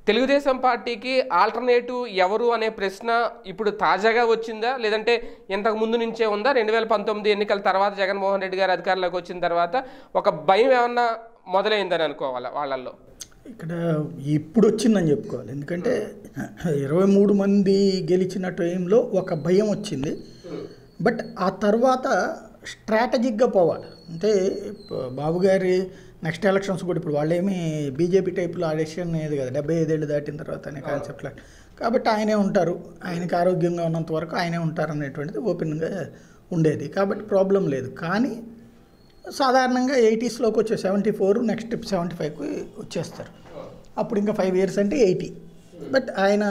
తెలుగుదేశం పార్టీకి ఆల్టర్నేటివ్ ఎవరు అనే ప్రశ్న ఇప్పుడు తాజాగా వచ్చిందా లేదంటే ఇంతకు ముందు నుంచే ఉందా రెండు వేల పంతొమ్మిది ఎన్నికల తర్వాత జగన్మోహన్ రెడ్డి గారు అధికారంలోకి వచ్చిన తర్వాత ఒక భయం ఏమన్నా మొదలైందని అనుకోవాలా వాళ్ళల్లో ఇక్కడ ఇప్పుడు వచ్చిందని చెప్పుకోవాలి ఎందుకంటే ఇరవై మూడు మంది గెలిచిన టైంలో ఒక భయం వచ్చింది బట్ ఆ తర్వాత స్ట్రాటజిక్గా పోవాలి అంటే ప- బాబు గారి నెక్స్ట్ ఎలక్షన్స్ కూడా ఇప్పుడు వాళ్ళేమి బీజేపీ టైప్లో ఆ డెసిషన్ అనేది కదా డెబ్బై ఐదేళ్ళు దాటిన తర్వాత అనే కాన్సెప్ట్లో కాబట్టి ఆయనే ఉంటారు ఆయనకి ఆరోగ్యంగా ఉన్నంత వరకు ఆయనే ఉంటారు అనేటువంటిది ఓపెన్గా ఉండేది కాబట్టి ప్రాబ్లం లేదు కానీ సాధారణంగా ఎయిటీస్లోకి వచ్చే సెవెంటీ ఫోర్ నెక్స్ట్ సెవెంటీ ఫైవ్కి వచ్చేస్తారు అప్పుడు ఇంకా ఫైవ్ ఇయర్స్ అంటే ఎయిటీ బట్ ఆయన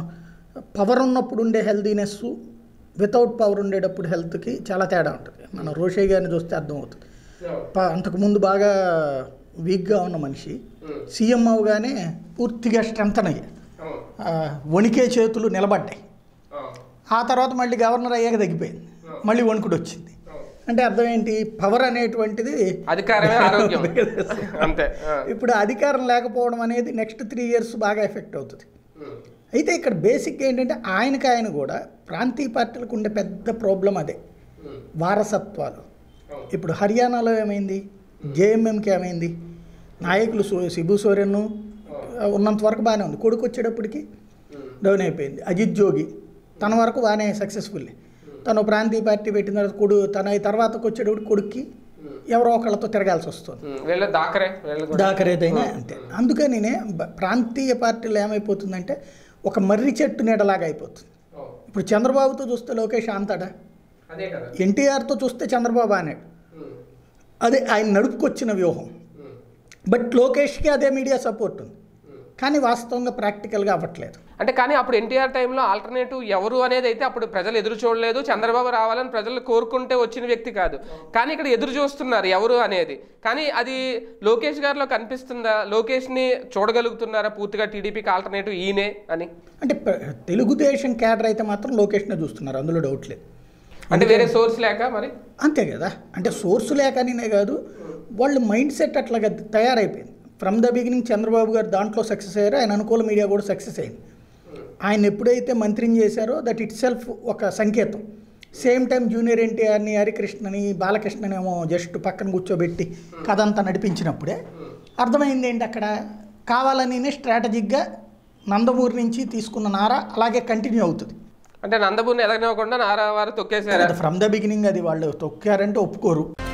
పవర్ ఉన్నప్పుడు ఉండే హెల్దీనెస్ వితౌట్ పవర్ ఉండేటప్పుడు హెల్త్కి చాలా తేడా ఉంటుంది మనం రోషయ్య గారిని చూస్తే అర్థమవుతుంది ప- అంతకుముందు బాగా వీక్గా ఉన్న మనిషి సీఎం అవగానే పూర్తిగా స్ట్రెంతన్ అయ్యాయి ఆ, వణికే చేతులు నిలబడ్డాయి ఆ తర్వాత మళ్ళీ గవర్నర్ అయ్యాక తగ్గిపోయింది మళ్ళీ వణుకుడు వచ్చింది అంటే అర్థం ఏంటి పవర్ అనేటువంటిది అధికారమే ఆరోగ్యం అంతే ఆ. ఇప్పుడు అధికారం లేకపోవడం అనేది నెక్స్ట్ త్రీ ఇయర్స్ బాగా ఎఫెక్ట్ అవుతుంది అయితే ఇక్కడ బేసిక్ ఏంటంటే ఆయనకి ఆయన కూడా ప్రాంతీయ పార్టీలకు ఉండే పెద్ద ప్రాబ్లం అదే వారసత్వాలు ఇప్పుడు హర్యానాలో ఏమైంది జేఎంఎంకి ఏమైంది నాయకులు సు- శిబు సోరెన్ ఉన్నంత వరకు బాగానే ఉంది కొడుకు వచ్చేటప్పటికి డౌన్ అయిపోయింది అజిత్ జోగి తన వరకు బాగానే సక్సెస్ఫుల్ తను ప్రాంతీయ పార్టీ పెట్టిన తర్వాత కొడు తన తర్వాతకు వచ్చేటప్పుడు కొడుక్కి ఎవరో ఒకళ్ళతో తిరగాల్సి వస్తుంది ఉమ్, వీళ్ళ దాకరే వీళ్ళు కూడా దాకరేదైనా అంతే అందుకనినే బ- ప్రాంతీయ పార్టీలు ఏమైపోతుందంటే ఒక మర్రి చెట్టు నీడలాగా అయిపోతుంది ఇప్పుడు చంద్రబాబుతో చూస్తే లోకేష్ అంతాడా అదే కదా ఎన్టీఆర్తో చూస్తే చంద్రబాబు అన్నాడు ఉమ్, అదే ఆయన నడుపుకొచ్చిన వ్యూహం ఉమ్, బట్ లోకేష్కి అదే మీడియా సపోర్ట్ ఉంది కానీ వాస్తవంగా ప్రాక్టికల్గా అవ్వట్లేదు అంటే కానీ అప్పుడు ఎన్టీఆర్ టైంలో ఆల్టర్నేటివ్ ఎవరు అనేది అయితే అప్పుడు ప్రజలు ఎదురు చూడలేదు చంద్రబాబు రావాలని ప్రజలు కోరుకుంటే వచ్చిన వ్యక్తి కాదు కానీ ఇక్కడ ఎదురు చూస్తున్నారు ఎవరు అనేది కానీ అది లోకేష్ గారిలో కనిపిస్తుందా లోకేష్ని చూడగలుగుతున్నారా పూర్తిగా టీడీపీకి ఆల్టర్నేటివ్ ఈయనే అని అంటే ప్ర- తెలుగుదేశం క్యాడర్ అయితే మాత్రం లోకేష్నే చూస్తున్నారు అందులో డౌట్ లేదు అంటే వేరే సోర్స్ లేక మరి అంతే కదా అంటే సోర్స్ లేకనే కాదు వాళ్ళ మైండ్ సెట్ అట్లాగా తయారైపోయింది ఫ్రమ్ ద బిగినింగ్ చంద్రబాబు గారు దాంట్లో సక్సెస్ అయ్యారో ఆయన అనుకూల మీడియా కూడా సక్సెస్ అయింది ఆయన ఎప్పుడైతే మంత్రిని చేశారో దట్ ఇట్ సెల్ఫ్ ఒక సంకేతం సేమ్ టైం జూనియర్ ఎన్టీఆర్ని హరికృష్ణని బాలకృష్ణని ఏమో జస్ట్ పక్కన కూర్చోబెట్టి కథ అంతా నడిపించినప్పుడే అర్థమైంది ఏంటి అక్కడ కావాలని స్ట్రాటజిక్గా నందమూరి నుంచి తీసుకున్న నార అలాగే కంటిన్యూ అవుతుంది అంటే నందమూరిని ఎదగనివ్వకుండా నారా వారు తొక్కేశారా ఫ్రమ్ ద బిగినింగ్ అది వాళ్ళు తొక్కారంటే ఒప్పుకోరు